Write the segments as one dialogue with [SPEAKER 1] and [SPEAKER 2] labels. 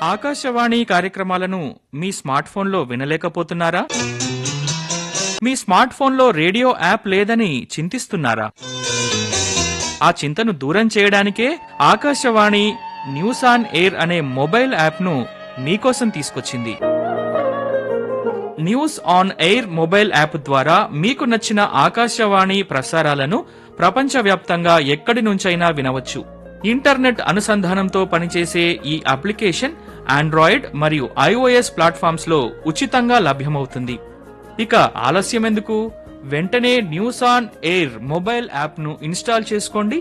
[SPEAKER 1] ఆకాశవాణి కార్యక్రమాలను మీ స్మార్ట్ ఫోన్లో వినలేకపోతున్నారా మీ స్మార్ట్ ఫోన్లో రేడియో యాప్ లేదని చింతిస్తున్నారా ఆ చింతను దూరం చేయడానికే ఆకాశవాణి న్యూస్ ఆన్ ఎయిర్ అనే మొబైల్ యాప్ను మీకోసం తీసుకొచ్చింది news on air mobile app ద్వారా మీకు నచ్చిన ఆకాశవాణి ప్రసారాలను ప్రపంచవ్యాప్తంగా ఎక్కడి నుంచైనా వినవచ్చు ఇంటర్నెట్ అనుసంధానంతో పనిచేసే ఈ అప్లికేషన్ ఆండ్రాయిడ్ మరియు ఐఓఎస్ ప్లాట్ఫామ్స్ లో ఉచితంగా లభ్యమవుతుంది ఇక ఆలస్యం ఎందుకు వెంటనే news on air mobile app ను ఇన్స్టాల్ చేసుకోండి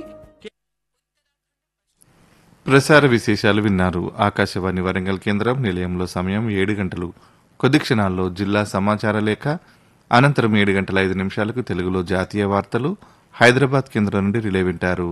[SPEAKER 2] ప్రసార విశేషాలు విన్నారు ఆకాశవాణి వరంగల్ కేంద్రం నిలయంలో సమయం ఏడు గంటలు కొద్ది క్షణాల్లో జిల్లా సమాచార లేఖ అనంతరం ఏడు గంటల ఐదు నిమిషాలకు తెలుగులో జాతీయ వార్తలు హైదరాబాద్ కేంద్రం నుండి రిలే వింటారు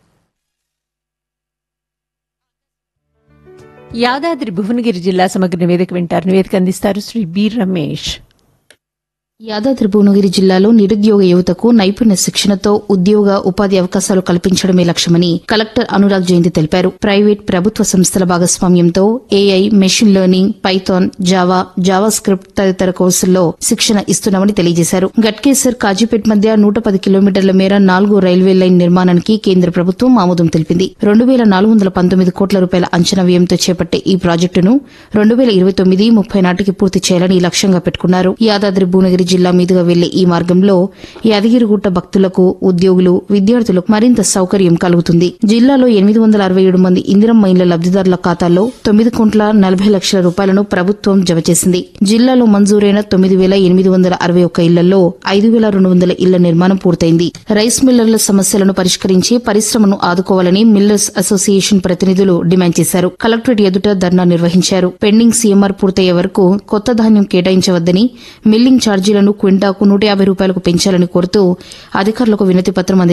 [SPEAKER 3] యాదాద్రి భువనగిరి జిల్లా సమగ్ర నివేదిక వింటారు నివేదిక అందిస్తారు శ్రీ బి రమేష్
[SPEAKER 4] యాదాద్రి భువనగిరి జిల్లాలో నిరుద్యోగ యువతకు నైపుణ్య శిక్షణతో ఉద్యోగ ఉపాధి అవకాశాలు కల్పించడమే లక్ష్యమని కలెక్టర్ అనురాగ్ జయంతి తెలిపారు ప్రైవేట్ ప్రభుత్వ సంస్థల భాగస్వామ్యంతో AI machine learning Python Java JavaScript తదితర కోర్సుల్లో శిక్షణ ఇస్తున్నామని తెలియజేశారు గట్కేసర్ కాజీపేట్ మధ్య నూట పది కిలోమీటర్ల మేర నాలుగో రైల్వే లైన్ నిర్మాణానికి కేంద్ర ప్రభుత్వం ఆమోదం తెలిపింది రెండు వేల నాలుగు వందల పంతొమ్మిది కోట్ల రూపాయల అంచనా వ్యయంతో చేపట్టే ఈ ప్రాజెక్టును రెండు వేల ఇరవై తొమ్మిది ముప్పై నాటికి పూర్తి చేయాలని లక్ష్యంగా పెట్టుకున్నారు యాదాద్రి భువనగిరి జిల్లా మీదుగా వెళ్లే ఈ మార్గంలో యాదగిరిగుట్ట భక్తులకు ఉద్యోగులు విద్యార్థులకు మరింత సౌకర్యం కలుగుతుంది జిల్లాలో ఎనిమిది వందల అరవై ఏడు మంది ఇందిరమ్మ ఇండ్ల లబ్దిదారుల ఖాతాల్లో తొమ్మిది కోట్ల నలభై లక్షల రూపాయలను ప్రభుత్వం జమ చేసింది జిల్లాలో మంజూరైన తొమ్మిది వేల ఎనిమిది వందల అరవై ఒక్క ఇళ్లలో ఐదు వేల రెండు వందల ఇళ్ల నిర్మాణం పూర్తయింది రైస్ మిల్లర్ల సమస్యలను పరిష్కరించి పరిశ్రమను ఆదుకోవాలని మిల్లర్స్ అసోసియేషన్ ప్రతినిధులు డిమాండ్ చేశారు కలెక్టరేట్ ఎదుట ధర్నా నిర్వహించారు పెండింగ్ సీఎంఆర్ పూర్తయ్యే వరకు కొత్త ధాన్యం కేటాయించవద్దని మిల్లింగ్ ఛార్జీలను క్వింటాకు నూట యాభై రూపాయలకు పెంచాలని కోరుతూ అధికారులకు వినతి పత్రం